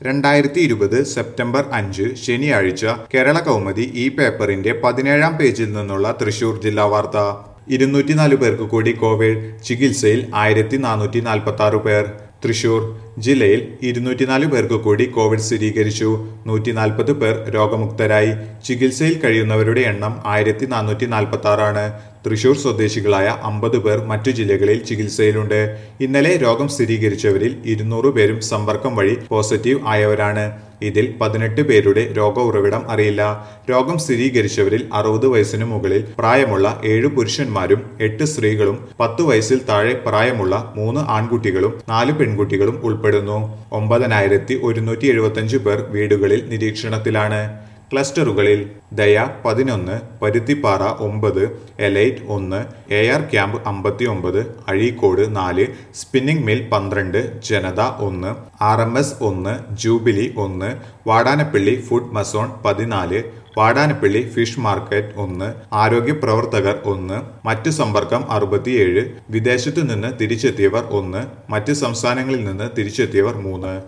രണ്ടായിരത്തി ഇരുപത് സെപ്റ്റംബർ അഞ്ച് ശനിയാഴ്ച കേരള കൗമുദി ഈ പേപ്പറിന്റെ പതിനേഴാം പേജിൽ നിന്നുള്ള തൃശൂർ ജില്ലാ വാർത്ത ഇരുന്നൂറ്റിനാല് പേർക്ക് കൂടി കോവിഡ് ചികിത്സയിൽ ആയിരത്തി നാനൂറ്റി നാൽപ്പത്തി ആറ് പേർ തൃശൂർ ജില്ലയിൽ ഇരുന്നൂറ്റിനാല് പേർക്ക് കൂടി കോവിഡ് സ്ഥിരീകരിച്ചു നൂറ്റി നാൽപ്പത് പേർ രോഗമുക്തരായി ചികിത്സയിൽ കഴിയുന്നവരുടെ എണ്ണം ആയിരത്തി നാനൂറ്റി നാൽപ്പത്തി ആറാണ് തൃശൂർ സ്വദേശികളായ അമ്പത് പേർ മറ്റു ജില്ലകളിൽ ചികിത്സയിലുണ്ട് ഇന്നലെ രോഗം സ്ഥിരീകരിച്ചവരിൽ ഇരുന്നൂറ് പേരും സമ്പർക്കം വഴി പോസിറ്റീവ് ആയവരാണ് ഇതിൽ പതിനെട്ട് പേരുടെ രോഗ ഉറവിടം അറിയില്ല രോഗം സ്ഥിരീകരിച്ചവരിൽ അറുപത് വയസ്സിനു മുകളിൽ പ്രായമുള്ള ഏഴ് പുരുഷന്മാരും എട്ട് സ്ത്രീകളും പത്ത് വയസ്സിൽ താഴെ പ്രായമുള്ള മൂന്ന് ആൺകുട്ടികളും നാല് പെൺകുട്ടികളും ഉൾപ്പെടുന്നു ഒമ്പതിനായിരത്തി ഒരുന്നൂറ്റി എഴുപത്തഞ്ച് പേർ വീടുകളിൽ നിരീക്ഷണത്തിലാണ് ക്ലസ്റ്ററുകളിൽ ദയ പതിനൊന്ന് പരുത്തിപ്പാറ ഒമ്പത് എലൈറ്റ് ഒന്ന് എ ആർ ക്യാമ്പ് അമ്പത്തി ഒമ്പത് അഴീക്കോട് നാല് സ്പിന്നിംഗ് മിൽ പന്ത്രണ്ട് ജനത ഒന്ന് ആർ എം എസ് ഒന്ന് ജൂബിലി ഒന്ന് വാടാനപ്പള്ളി ഫുഡ് മസോൺ പതിനാല് വാടാനപ്പള്ളി ഫിഷ് മാർക്കറ്റ് ഒന്ന് ആരോഗ്യ പ്രവർത്തകർ ഒന്ന് മറ്റു സമ്പർക്കം അറുപത്തിയേഴ് വിദേശത്തു നിന്ന് തിരിച്ചെത്തിയവർ ഒന്ന് മറ്റ് സംസ്ഥാനങ്ങളിൽ നിന്ന് തിരിച്ചെത്തിയവർ മൂന്ന്